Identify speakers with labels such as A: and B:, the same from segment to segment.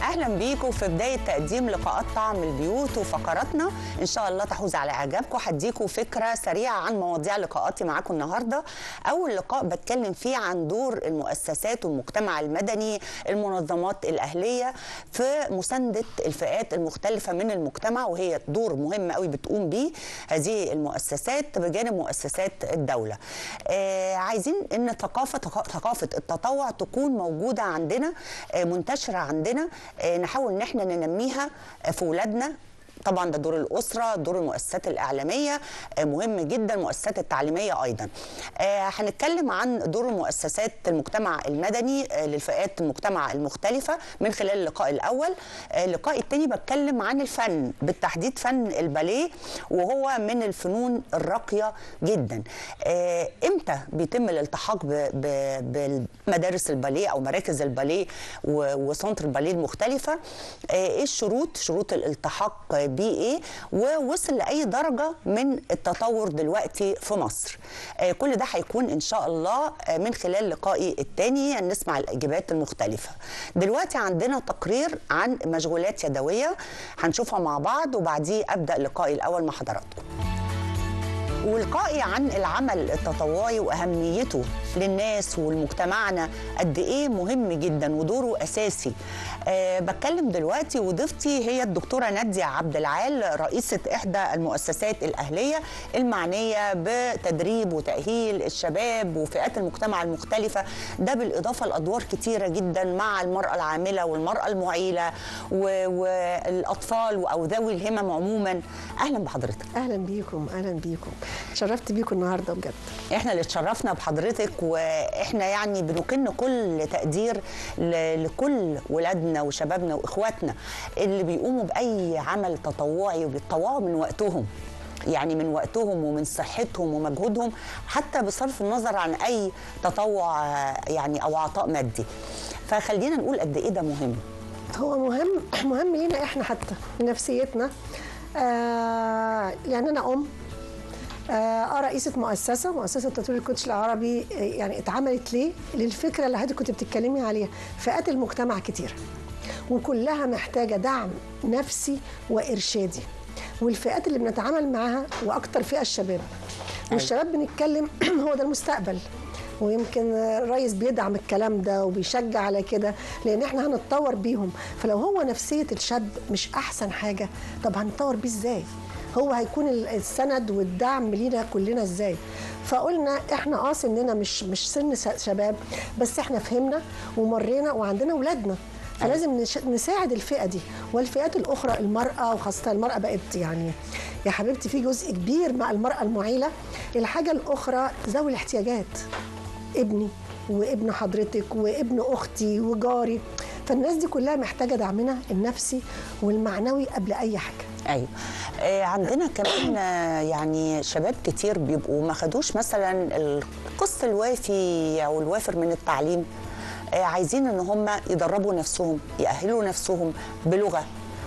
A: اهلا بيكم في بدايه تقديم لقاءات طعم البيوت وفقراتنا ان شاء الله تحوز على اعجابكم هديكم فكره سريعه عن مواضيع لقاءاتي معاكم النهارده اول لقاء بتكلم فيه عن دور المؤسسات والمجتمع المدني المنظمات الاهليه في مسانده الفئات المختلفه من المجتمع وهي دور مهم قوي بتقوم بيه هذه المؤسسات بجانب مؤسسات الدوله آه عايزين ان ثقافه ثقافه التطوع تكون موجوده عندنا آه منتشره عندنا آه نحاول ان احنا ننميها في ولادنا طبعا ده دور الاسره دور المؤسسات الاعلاميه مهم جدا المؤسسات التعليميه ايضا هنتكلم عن دور المؤسسات المجتمع المدني للفئات المجتمع المختلفه من خلال اللقاء الاول اللقاء الثاني بتكلم عن الفن بالتحديد فن الباليه وهو من الفنون الراقيه جدا امتى بيتم الالتحاق بمدارس الباليه او مراكز الباليه وسنتر الباليه المختلفه ايه الشروط شروط الالتحاق بيه ايه ووصل لاي درجه من التطور دلوقتي في مصر آه كل ده هيكون ان شاء الله آه من خلال لقائي الثاني نسمع الاجابات المختلفه دلوقتي عندنا تقرير عن مشغولات يدويه هنشوفها مع بعض وبعديه ابدا لقائي الاول مع حضراتكم ولقائي عن العمل التطوعي واهميته للناس ولمجتمعنا قد ايه مهم جدا ودوره اساسي أه بتكلم دلوقتي وضيفتي هي الدكتوره ناديه عبد العال رئيسه احدى المؤسسات الاهليه المعنيه بتدريب وتاهيل الشباب وفئات المجتمع المختلفه ده بالاضافه لادوار كتيره جدا مع المراه العامله والمراه المعيله والاطفال او ذوي الهمم عموما اهلا بحضرتك
B: اهلا بيكم اهلا بيكم اتشرفت بيكم النهارده بجد
A: احنا اللي اتشرفنا بحضرتك واحنا يعني بنكن كل تقدير لكل ولادنا وشبابنا واخواتنا اللي بيقوموا باي عمل تطوعي وبيتطوعوا من وقتهم يعني من وقتهم ومن صحتهم ومجهودهم حتى بصرف النظر عن اي تطوع يعني او عطاء مادي فخلينا نقول قد ايه ده مهم
B: هو مهم مهم لينا احنا حتى نفسيتنا آه يعني انا ام آه رئيسه مؤسسه مؤسسه تطوير الكوتش العربي يعني اتعملت ليه للفكره اللي حضرتك كنت بتتكلمي عليها فئات المجتمع كتير وكلها محتاجه دعم نفسي وارشادي والفئات اللي بنتعامل معاها واكتر فئه الشباب والشباب بنتكلم هو ده المستقبل ويمكن الرئيس بيدعم الكلام ده وبيشجع على كده لان احنا هنتطور بيهم فلو هو نفسيه الشاب مش احسن حاجه طب هنتطور بيه ازاي هو هيكون السند والدعم لينا كلنا ازاي فقلنا احنا اه سننا مش مش سن شباب بس احنا فهمنا ومرينا وعندنا اولادنا فلازم نساعد الفئه دي والفئات الاخرى المراه وخاصه المراه بقت يعني يا حبيبتي في جزء كبير مع المراه المعيله الحاجه الاخرى ذوي الاحتياجات ابني وابن حضرتك وابن اختي وجاري فالناس دي كلها محتاجه دعمنا النفسي والمعنوي قبل اي حاجه
A: ايوه آه عندنا كمان آه يعني شباب كتير بيبقوا ما خدوش مثلا القسط الوافي او الوافر من التعليم آه عايزين ان هم يدربوا نفسهم يأهلوا نفسهم بلغه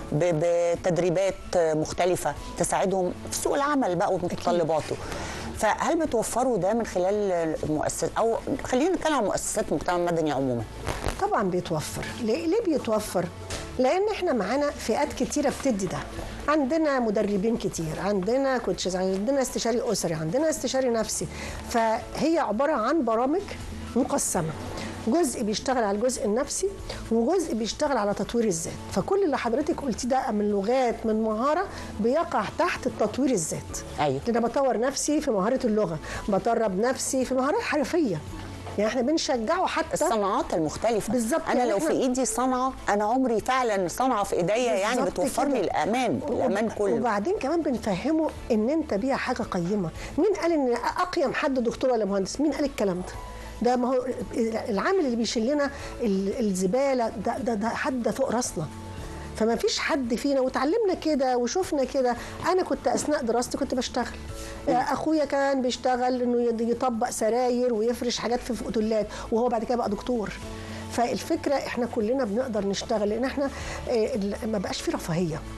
A: بتدريبات مختلفه تساعدهم في سوق العمل بقى ومتطلباته فهل بتوفروا ده من خلال المؤسسات او خلينا نتكلم عن مؤسسات المجتمع المدني عموما
B: طبعا بيتوفر ليه, ليه بيتوفر لان احنا معانا فئات كتيره بتدي ده عندنا مدربين كتير عندنا كوتشز عندنا استشاري اسري عندنا استشاري نفسي فهي عباره عن برامج مقسمه جزء بيشتغل على الجزء النفسي وجزء بيشتغل على تطوير الذات فكل اللي حضرتك قلتيه ده من لغات من مهاره بيقع تحت التطوير الذات
A: ايوه
B: انا بطور نفسي في مهاره اللغه بدرب نفسي في مهارات حرفيه يعني احنا بنشجعه حتى
A: الصناعات المختلفه
B: بالظبط
A: انا لو في ايدي صنعه انا عمري فعلا صنعه في ايديا يعني بتوفر لي الامان الامان كله
B: وبعدين كمان بنفهمه ان انت بيها حاجه قيمه مين قال ان اقيم حد دكتور ولا مهندس مين قال الكلام ده ده ما هو العامل اللي بيشيل لنا الزباله ده ده, ده حد فوق راسنا فما فيش حد فينا وتعلمنا كده وشفنا كده انا كنت اثناء دراستي كنت بشتغل اخويا كان بيشتغل انه يطبق سراير ويفرش حاجات في اوتيلات وهو بعد كده بقى دكتور فالفكره احنا كلنا بنقدر نشتغل لان احنا ما بقاش في رفاهيه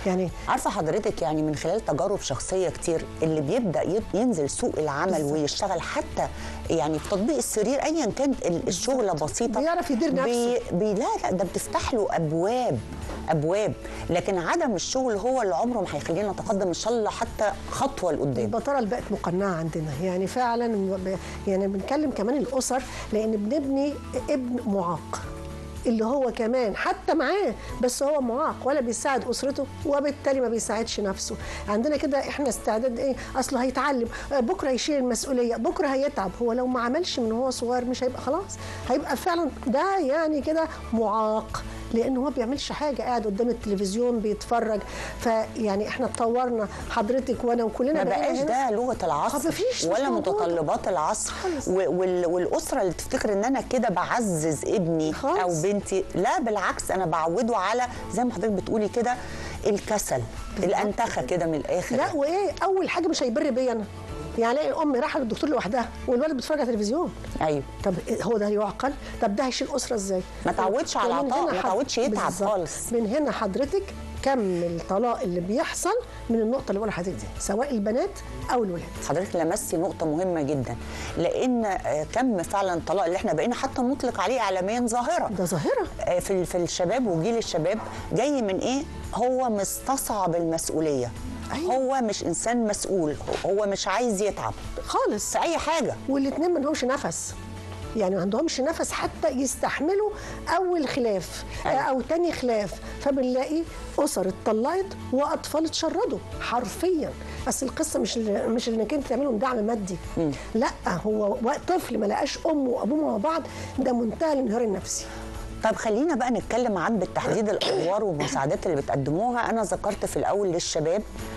B: يعني
A: عارفه حضرتك يعني من خلال تجارب شخصيه كتير اللي بيبدا يب- ينزل سوق العمل
B: بالظبط.
A: ويشتغل حتى يعني في تطبيق السرير ايا كان ال- الشغله بسيطه
B: بيعرف يدير
A: بي
B: نفسه.
A: بي لا لا ده بتفتح له ابواب ابواب لكن عدم الشغل هو اللي عمره ما هيخلينا نتقدم ان شاء الله حتى خطوه لقدام
B: البطاله اللي بقت مقنعه عندنا يعني فعلا ب- يعني بنتكلم كمان الاسر لان بنبني ابن معاق اللي هو كمان حتى معاه بس هو معاق ولا بيساعد اسرته وبالتالي ما بيساعدش نفسه عندنا كده احنا استعداد ايه اصله هيتعلم آه، بكره يشيل المسؤوليه بكره هيتعب هو لو ما عملش من هو صغير مش هيبقى خلاص هيبقى فعلا ده يعني كده معاق لانه هو ما بيعملش حاجه قاعد قدام التلفزيون بيتفرج فيعني احنا اتطورنا حضرتك وانا وكلنا
A: ما
B: بقينا
A: بقاش
B: هنا.
A: ده لغه العصر
B: طب مفيش، مش
A: ولا
B: موجودة.
A: متطلبات العصر
B: خالص.
A: و- وال- والاسره اللي تفتكر ان انا كده بعزز ابني
B: خالص.
A: او بنتي لا بالعكس انا بعوده على زي ما حضرتك بتقولي كده الكسل الانتخه كده من الاخر
B: لا وايه اول حاجه مش هيبر بيا انا يعني الاقي الام رايحه للدكتور لوحدها والولد بيتفرج على التلفزيون
A: ايوه
B: طب إيه هو ده يعقل طب ده هيشيل اسره ازاي
A: ما تعودش على
B: فمن
A: عطاء،
B: هنا
A: ما
B: حض-
A: تعودش يتعب
B: بالظبط.
A: خالص.
B: من هنا حضرتك كم الطلاق اللي بيحصل من النقطه اللي بقولها لحضرتك دي سواء البنات او الولاد
A: حضرتك لمستي نقطة مهمة جدا لأن آه، كم فعلا الطلاق اللي احنا بقينا حتى نطلق عليه إعلاميا ظاهرة
B: ده ظاهره
A: آه، في في الشباب وجيل الشباب جاي من ايه هو مستصعب المسؤوليه
B: أيوة.
A: هو مش انسان مسؤول هو مش عايز يتعب
B: خالص
A: في اي حاجه
B: والاثنين ما لهمش نفس يعني ما عندهمش نفس حتى يستحملوا اول خلاف آه،
A: أيوة.
B: او تاني خلاف فبنلاقي اسر اتطلقت واطفال اتشردوا حرفيا بس القصه مش ال- مش انك انت تعملهم دعم مادي لا هو وقت طفل ما لقاش امه وابوه مع بعض ده منتهى الانهيار النفسي
A: طب خلينا بقى نتكلم عن بالتحديد الادوار والمساعدات اللي بتقدموها انا ذكرت في الاول للشباب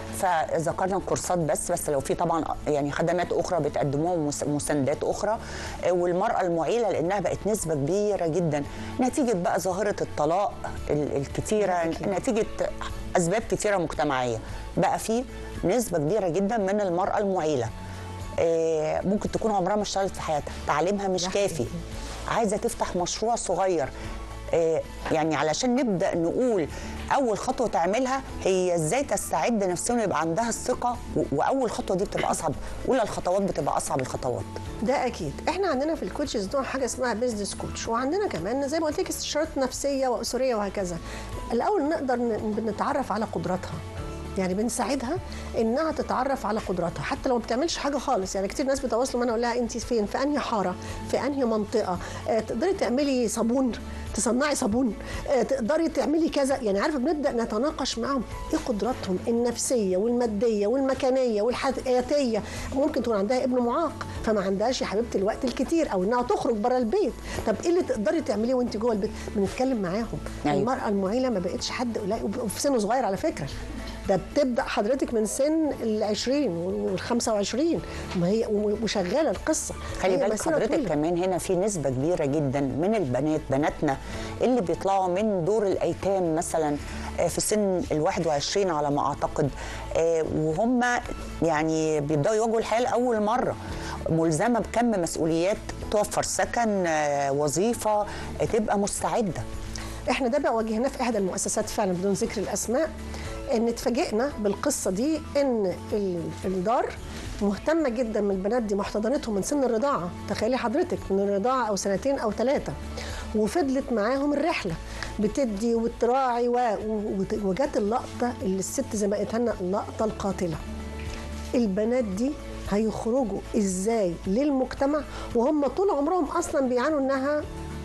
A: فذكرنا كورسات بس بس لو في طبعا يعني خدمات اخرى بتقدموها ومس- ومساندات اخرى آه، والمراه المعيله لانها بقت نسبه كبيره جدا نتيجه بقى ظاهره الطلاق ال- الكتيره
B: أكيد.
A: نتيجه اسباب كتيره مجتمعيه بقى في نسبه كبيره جدا من المراه المعيله آه، ممكن تكون عمرها ما اشتغلت في حياتها تعليمها مش
B: ده
A: كافي
B: حقيقي.
A: عايزه تفتح مشروع صغير آه، يعني علشان نبدا نقول اول خطوه تعملها هي ازاي تستعد نفسيا ويبقى عندها الثقه و- واول خطوه دي بتبقى اصعب اولى الخطوات بتبقى اصعب الخطوات
B: ده اكيد احنا عندنا في الكوتشز نوع حاجه اسمها بيزنس كوتش وعندنا كمان زي ما قلت لك استشارات نفسيه واسريه وهكذا الاول نقدر ن- نتعرف على قدراتها يعني بنساعدها انها تتعرف على قدراتها حتى لو ما بتعملش حاجه خالص يعني كتير ناس بتواصلوا معانا اقول لها انت فين في انهي حاره في انهي منطقه آه تقدري تعملي صابون تصنعي صابون آه تقدري تعملي كذا يعني عارفه بنبدا نتناقش معاهم ايه قدراتهم النفسيه والماديه والمكانيه والحياتيه ممكن تكون عندها ابن معاق فما عندهاش يا حبيبتي الوقت الكتير او انها تخرج بره البيت طب ايه اللي تقدري تعمليه وانت جوه البيت بنتكلم معاهم
A: أيوة.
B: المراه المعيله ما بقتش حد قليل وفي سن صغير على فكره ده بتبدا حضرتك من سن ال 20 وال 25 ما هي وشغاله القصه
A: خلي
B: هي
A: بالك
B: مسيرة
A: حضرتك
B: طويلة.
A: كمان هنا في نسبة كبيرة جدا من البنات بناتنا اللي بيطلعوا من دور الأيتام مثلا آه، في سن ال 21 على ما أعتقد آه، وهم يعني بيبدأوا يواجهوا الحياة لأول مرة ملزمة بكم مسؤوليات توفر سكن آه، وظيفة آه، تبقى مستعدة
B: احنا ده بقى واجهناه في احدى المؤسسات فعلا بدون ذكر الاسماء ان اتفاجئنا بالقصه دي ان ال- الدار مهتمه جدا من البنات دي محتضنتهم من سن الرضاعه تخيلي حضرتك من الرضاعه او سنتين او ثلاثه وفضلت معاهم الرحله بتدي وتراعي و- و- وجت اللقطه اللي الست زي ما قالت لنا اللقطه القاتله البنات دي هيخرجوا ازاي للمجتمع وهم طول عمرهم اصلا بيعانوا انها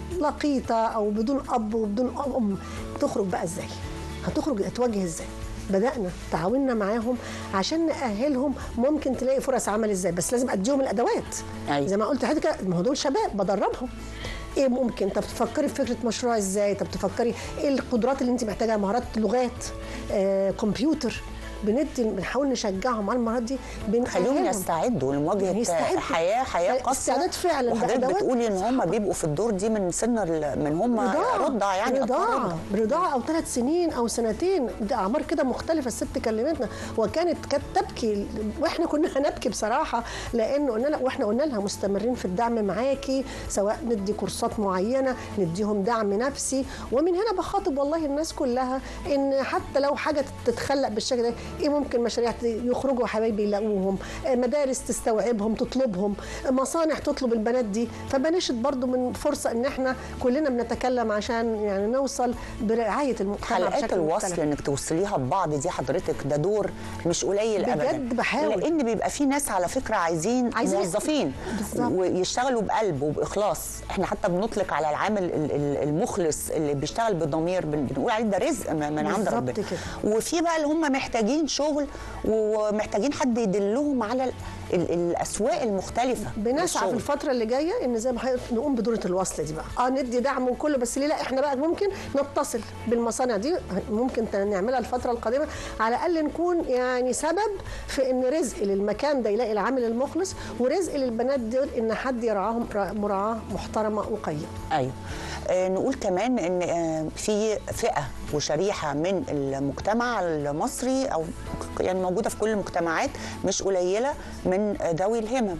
B: لقيطه او بدون اب وبدون ام تخرج بقى ازاي هتخرج هتواجه ازاي بدانا تعاوننا معاهم عشان ناهلهم ممكن تلاقي فرص عمل ازاي بس لازم اديهم الادوات
A: أيوة.
B: زي ما قلت لحضرتك كده، ما هو دول شباب بدربهم ايه ممكن طب تفكري في فكره مشروع ازاي طب تفكري ايه القدرات اللي انت محتاجاها مهارات لغات آه، كمبيوتر بندي بنحاول نشجعهم على المهارات دي
A: خليهم
B: بنأهلهم.
A: يستعدوا لمواجهه
B: يستعدوا.
A: حياه حياه قاسيه
B: استعداد فعلا
A: وحضرتك
B: بأدوات
A: بتقولي ان هم بيبقوا في الدور دي من سن ال- من هم رضع يعني أطفال
B: رضاعة
A: رضع.
B: رضاعة أو ثلاث سنين أو سنتين ده أعمار كده مختلفة الست كلمتنا وكانت كانت تبكي وإحنا كنا هنبكي بصراحة لأنه قلنا لها وإحنا قلنا لها مستمرين في الدعم معاكي سواء ندي كورسات معينة نديهم دعم نفسي ومن هنا بخاطب والله الناس كلها إن حتى لو حاجة تتخلق بالشكل ده إيه ممكن مشاريع يخرجوا حبايبي يلاقوهم آه، مدارس تستوعبهم تطلبهم آه، مصانع تطلب البنات دي فبنشد برضو من فرصة إن إحنا كلنا بنتكلم عشان يعني نوصل برعاية المجتمع
A: حلقات
B: بشكل
A: الوصل
B: مختلف.
A: انك توصليها ببعض دي حضرتك ده دور مش قليل
B: بجد
A: ابدا
B: بحاول.
A: لان بيبقى في ناس على فكره عايزين,
B: عايزين-
A: موظفين
B: بالظبط.
A: ويشتغلوا بقلب وباخلاص احنا حتى بنطلق على العامل ال- ال- المخلص اللي بيشتغل بضمير بن- بنقول عليه ده رزق من من عند
B: بالظبط
A: ربنا
B: كده.
A: وفي بقى اللي هم محتاجين شغل ومحتاجين حد يدلهم على ال- ال- الاسواق المختلفه
B: بنسعى في
A: للشغل.
B: الفترة اللي جاية إن زي ما حضرتك نقوم بدورة الوصل دي بقى، اه ندي دعم وكله بس ليه لا احنا بقى ممكن نتصل بالمصانع دي ممكن نعملها الفترة القادمة على الأقل نكون يعني سبب في إن رزق للمكان ده يلاقي العامل المخلص ورزق للبنات دول إن حد يرعاهم مراعاة محترمة وقيمة.
A: ايوه آه نقول كمان ان آه في فئه وشريحه من المجتمع المصري او يعني موجوده في كل المجتمعات مش قليله من ذوي الهمم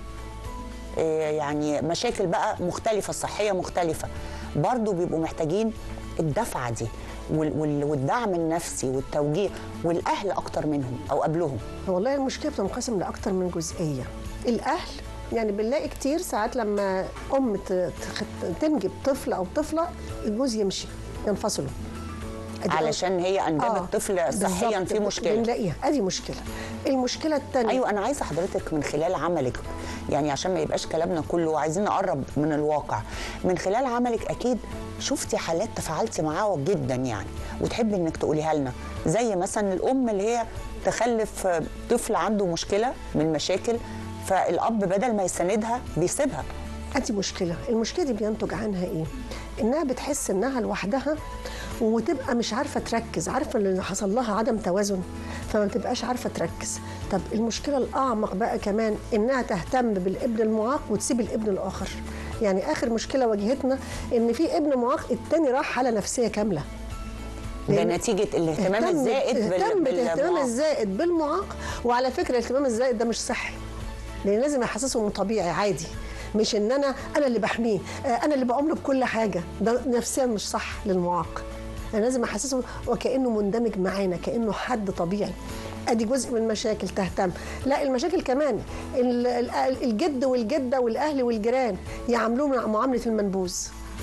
A: آه يعني مشاكل بقى مختلفه صحيه مختلفه برضو بيبقوا محتاجين الدفعه دي وال- وال- والدعم النفسي والتوجيه والاهل اكتر منهم او قبلهم
B: والله المشكله بتنقسم لاكتر من جزئيه الاهل يعني بنلاقي كتير ساعات لما ام ت- تخ- تنجب طفل او طفله الجوز يمشي ينفصلوا أدي
A: علشان هي انجبت
B: آه،
A: طفل صحيا
B: بالظبط.
A: في مشكله
B: بنلاقيها ادي مشكله المشكله الثانيه
A: ايوه انا عايزه حضرتك من خلال عملك يعني عشان ما يبقاش كلامنا كله عايزين نقرب من الواقع من خلال عملك اكيد شفتي حالات تفاعلتي معاها جدا يعني وتحبي انك تقوليها لنا زي مثلا الام اللي هي تخلف طفل عنده مشكله من المشاكل فالاب بدل ما يساندها بيسيبها
B: ادي مشكله المشكله دي بينتج عنها ايه انها بتحس انها لوحدها وتبقى مش عارفه تركز عارفه اللي حصل لها عدم توازن فما بتبقاش عارفه تركز طب المشكله الاعمق بقى كمان انها تهتم بالابن المعاق وتسيب الابن الاخر يعني اخر مشكله واجهتنا ان في ابن معاق التاني راح حاله نفسيه كامله
A: ده
B: لأن
A: نتيجه الاهتمام
B: اهتم-
A: الزائد بال-
B: اهتم
A: بال-
B: بالاهتمام
A: بالمعاق.
B: الزائد بالمعاق وعلى فكره الاهتمام الزائد ده مش صحي لان لازم يحسسه انه طبيعي عادي مش ان انا انا اللي بحميه آه، انا اللي بقوم له بكل حاجه ده نفسيا مش صح للمعاق انا لازم احسسه وكانه مندمج معانا كانه حد طبيعي ادي جزء من المشاكل تهتم لا المشاكل كمان ال- ال- الجد والجده والاهل والجيران يعاملوه مع معامله المنبوذ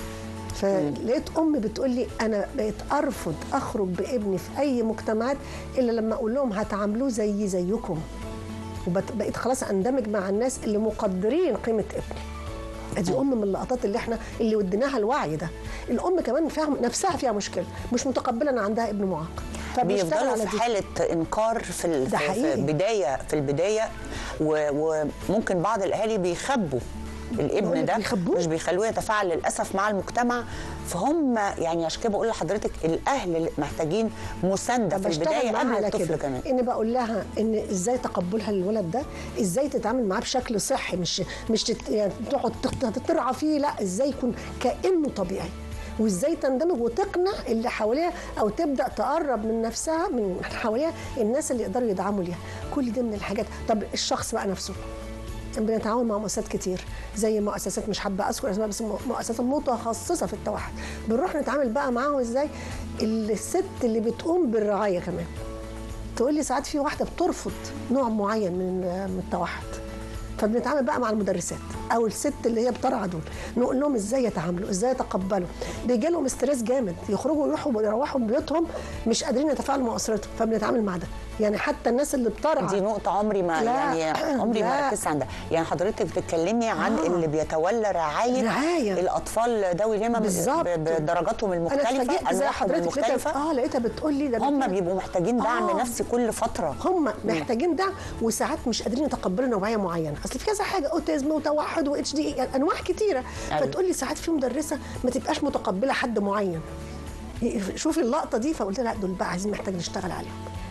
B: فلقيت ام بتقول لي انا بقيت ارفض اخرج بابني في اي مجتمعات الا لما اقول لهم هتعاملوه زي زيكم وبقيت خلاص اندمج مع الناس اللي مقدرين قيمه ابني ادي ام من اللقطات اللي احنا اللي وديناها الوعي ده الام كمان فيها نفسها فيها مشكله مش متقبله ان عندها ابن معاق فبنشتغل
A: بيفضلوا
B: على
A: في
B: دي.
A: حاله انكار في ال-
B: ده
A: في- في
B: حقيقي.
A: بدايه في البدايه و- وممكن بعض الاهالي بيخبوا الابن
B: بقولك
A: ده
B: بيخبوه.
A: مش بيخلوه يتفاعل للاسف مع المجتمع فهم يعني عشان كده بقول لحضرتك الاهل اللي محتاجين مسانده في
B: بشتغل
A: البدايه
B: معاها
A: قبل
B: على
A: الطفل
B: كده
A: كمان
B: ان بقول لها ان ازاي تقبلها للولد ده ازاي تتعامل معاه بشكل صحي مش مش تت... يعني تقعد تخ- ترعى فيه لا ازاي يكون كانه طبيعي وازاي تندمج وتقنع اللي حواليها او تبدا تقرب من نفسها من حواليها الناس اللي يقدروا يدعموا ليها كل دي من الحاجات طب الشخص بقى نفسه بنتعاون مع مؤسسات كتير زي مؤسسات مش حابه اذكر اسماء بس مؤسسات متخصصه في التوحد بنروح نتعامل بقى معاهم ازاي الست اللي بتقوم بالرعايه كمان تقول لي ساعات في واحده بترفض نوع معين من من التوحد فبنتعامل بقى مع المدرسات او الست اللي هي بترعى دول نقول لهم ازاي يتعاملوا ازاي يتقبلوا بيجي لهم ستريس جامد يخرجوا يروحوا يروحوا بيوتهم مش قادرين يتفاعلوا مع اسرتهم فبنتعامل مع ده يعني حتى الناس اللي بترعى
A: دي نقطة عمري ما
B: لا،
A: يعني عمري ما
B: لا.
A: ركزت عندها، يعني حضرتك بتتكلمي عن
B: آه.
A: اللي بيتولى رعاية
B: رعاية.
A: الأطفال ذوي الهمم
B: بالظبط.
A: ب- بدرجاتهم
B: انا
A: المختلفة
B: اتفاجئت زي
A: أنواعهم
B: حضرتك لقيتها
A: المختلفة
B: اه لقيتها بتقول لي ده
A: هم
B: بتقول-
A: بيبقوا محتاجين دعم
B: آه.
A: نفسي كل فترة
B: هم محتاجين دعم وساعات مش قادرين يتقبلوا نوعيه معينه اصل في كذا حاجه اوتيزم وتوحد واتش دي يعني انواع كتيره
A: أيوة.
B: فتقول لي ساعات في مدرسه ما تبقاش متقبله حد معين شوفي اللقطه دي فقلت لها لا دول بقى عايزين محتاج نشتغل عليهم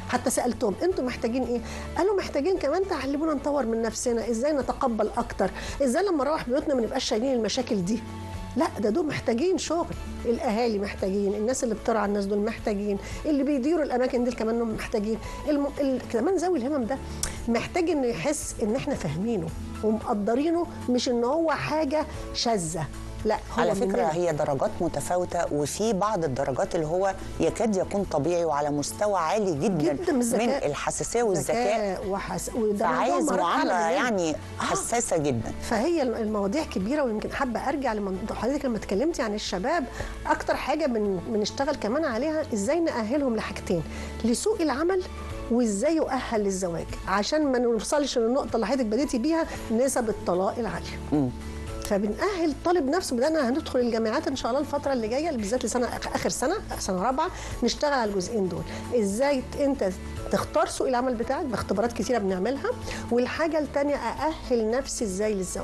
B: حتى سالتهم انتوا محتاجين ايه قالوا محتاجين كمان تعلمونا نطور من نفسنا ازاي نتقبل اكتر ازاي لما نروح بيوتنا ما نبقاش شايلين المشاكل دي لا ده دول محتاجين شغل الاهالي محتاجين الناس اللي بترعى الناس دول محتاجين اللي بيديروا الاماكن دي كمان هم محتاجين الم... ال... كمان ذوي الهمم ده محتاج انه يحس ان احنا فاهمينه ومقدرينه مش ان هو حاجه شاذه لا هو
A: على فكره
B: مننا.
A: هي درجات متفاوته وفي بعض الدرجات اللي هو يكاد يكون طبيعي وعلى مستوى عالي جدا,
B: جدا من الذكاء.
A: الحساسيه والذكاء
B: ذكاء وحس... وده
A: فعايز
B: موضوع مهارات
A: معامله
B: أعلى مننا.
A: يعني
B: آه.
A: حساسه جدا
B: فهي المواضيع كبيره ويمكن حابه ارجع لموضوع حضرتك لما اتكلمتي عن الشباب اكتر حاجه بن بنشتغل كمان عليها ازاي ناهلهم لحاجتين لسوق العمل وازاي يؤهل للزواج عشان ما نوصلش للنقطه اللي حضرتك بديتي بيها نسب الطلاق العاليه فبنأهل الطالب نفسه بدأنا هندخل الجامعات إن شاء الله الفترة اللي جاية بالذات لسنة آخر سنة سنة رابعة نشتغل على الجزئين دول إزاي ت- أنت تختار سوق العمل بتاعك باختبارات كتيرة بنعملها والحاجة التانية أأهل نفسي إزاي للزواج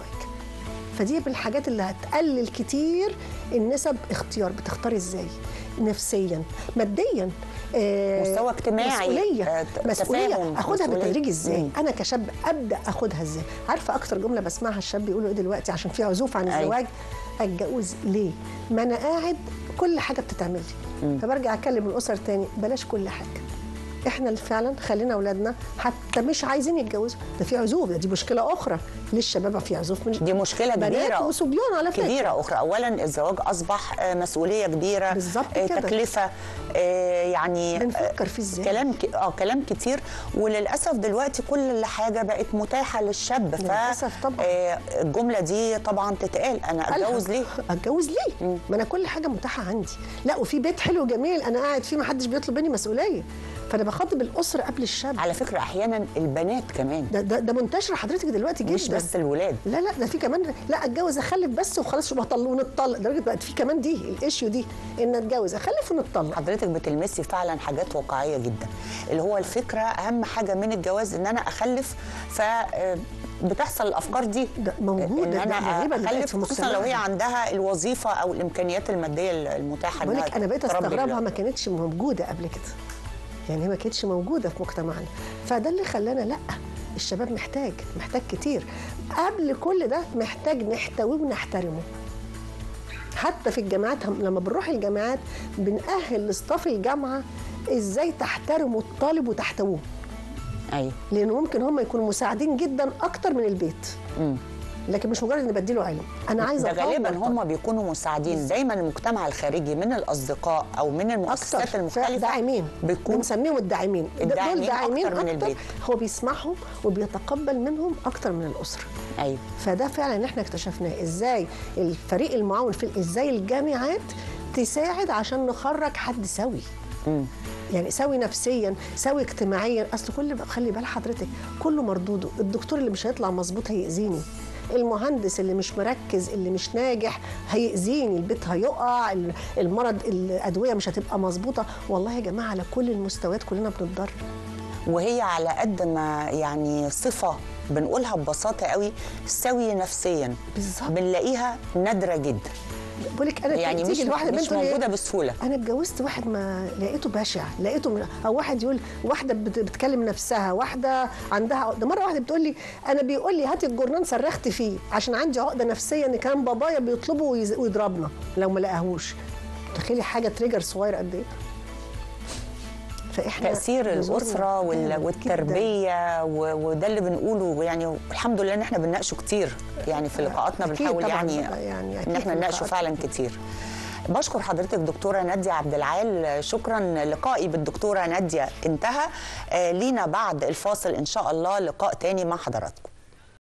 B: فدي من الحاجات اللي هتقلل كتير النسب اختيار بتختاري ازاي نفسيا ماديا آه،
A: مستوى اجتماعي،
B: مسؤوليه
A: آه، ت-
B: مسؤوليه
A: تفاهم،
B: اخدها
A: مسؤولية.
B: بالتدريج ازاي
A: مم.
B: انا كشاب ابدا اخدها ازاي عارفه اكتر جمله بسمعها الشاب يقولوا ايه دلوقتي عشان في عزوف عن
A: أيوة.
B: الزواج اتجوز ليه ما انا قاعد كل حاجه بتتعمل لي فبرجع اكلم الاسر تاني بلاش كل حاجه احنا اللي فعلا خلينا اولادنا حتى مش عايزين يتجوزوا ده في عزوف ده دي مشكله اخرى للشباب في عزوف من
A: دي مشكله
B: بنات
A: كبيره
B: وصبيان على فكره
A: كبيرة أخرى أولا الزواج أصبح آه، مسؤولية كبيرة
B: بالظبط
A: آه،
B: كده.
A: تكلفة آه، يعني
B: بنفكر فيه إزاي.
A: كلام ك... اه كلام كتير وللأسف دلوقتي كل حاجة بقت متاحة للشاب
B: للأسف طبعاً.
A: آه، الجملة دي طبعا تتقال أنا أتجوز ليه؟
B: اتجوز ليه ما انا كل حاجه متاحه عندي لا وفي بيت حلو جميل انا قاعد فيه ما حدش بيطلب مني مسؤوليه فانا بخاطب الاسره قبل الشاب
A: على فكرة أحيانا البنات كمان
B: ده ده, ده منتشر حضرتك دلوقتي جدا
A: مش بس الولاد
B: لا لا ده في كمان لا اتجوز اخلف بس وخلاص شو بطل ونطلق لدرجه بقت في كمان دي الايشيو دي ان اتجوز اخلف ونطلق
A: حضرتك بتلمسي فعلا حاجات واقعيه جدا اللي هو الفكره اهم حاجه من الجواز ان انا اخلف ف آه، بتحصل الافكار دي
B: ده موجودة،
A: ان
B: ده
A: انا
B: غالباً بقت
A: اخلف
B: في
A: خصوصا لو هي
B: مجتمعنا.
A: عندها الوظيفه او الامكانيات الماديه المتاحه
B: بقول
A: إنها
B: لك انا بقيت
A: تربي
B: استغربها
A: ال-
B: ما كانتش موجوده قبل كده يعني هي ما كانتش موجوده في مجتمعنا فده اللي خلانا لا الشباب محتاج محتاج كتير قبل كل ده محتاج نحتويه ونحترمه حتى في الجامعات هم- لما بنروح الجامعات بنأهل لاستاف الجامعه ازاي تحترموا الطالب وتحتووه
A: ايوه
B: لانه ممكن هم يكونوا مساعدين جدا اكتر من البيت لكن مش مجرد اني بديله علم انا عايزه
A: ده
B: أطور
A: غالبا
B: طالب.
A: هم بيكونوا مساعدين دايما المجتمع الخارجي من الاصدقاء او من المؤسسات
B: اكتر
A: المختلفه
B: داعمين
A: بيكون
B: بنسميهم الداعمين ده-
A: الداعمين
B: دول داعمين
A: أكتر من البيت.
B: هو بيسمعهم وبيتقبل منهم اكتر من الاسره
A: ايوه
B: فده فعلا احنا اكتشفناه ازاي الفريق المعاون في ازاي الجامعات تساعد عشان نخرج حد سوي يعني سوي نفسيا سوي اجتماعيا اصل كل خلي بال حضرتك كله مردوده الدكتور اللي مش هيطلع مظبوط هيأذيني المهندس اللي مش مركز اللي مش ناجح هيأذيني البيت هيقع ال- المرض الأدوية مش هتبقى مظبوطة والله يا جماعة على كل المستويات كلنا بنتضرر
A: وهي على قد ما يعني صفه بنقولها ببساطه قوي سوي نفسيا
B: بالظبط.
A: بنلاقيها نادره جدا
B: بقول لك انا
A: يعني مش
B: تيجي الواحده
A: مش
B: بنت تقول لي
A: موجوده
B: إيه؟
A: بسهوله
B: انا اتجوزت واحد ما لقيته بشع لقيته من او واحد يقول واحده بت- بتكلم نفسها واحده عندها عقده مره واحده بتقول لي انا بيقول لي هاتي الجرنان صرخت فيه عشان عندي عقده نفسيه ان كان بابايا بيطلبه ويز- ويضربنا لو ما لقاهوش تخيلي حاجه تريجر صغير قد ايه فاحنا
A: تاثير
B: نزورنا
A: الاسره وال-
B: جامد جداً.
A: والتربيه و- وده اللي بنقوله يعني الحمد لله ان احنا بنناقشه كتير يعني في لقاءاتنا
B: أكيد
A: بنحاول
B: طبعاً،
A: يعني,
B: يعني أكيد
A: ان احنا
B: في
A: نناقشه
B: اللقاءات.
A: فعلا كتير بشكر حضرتك دكتوره ناديه عبد العال شكرا لقائي بالدكتوره ناديه انتهى آه، لينا بعد الفاصل ان شاء الله لقاء تاني مع حضراتكم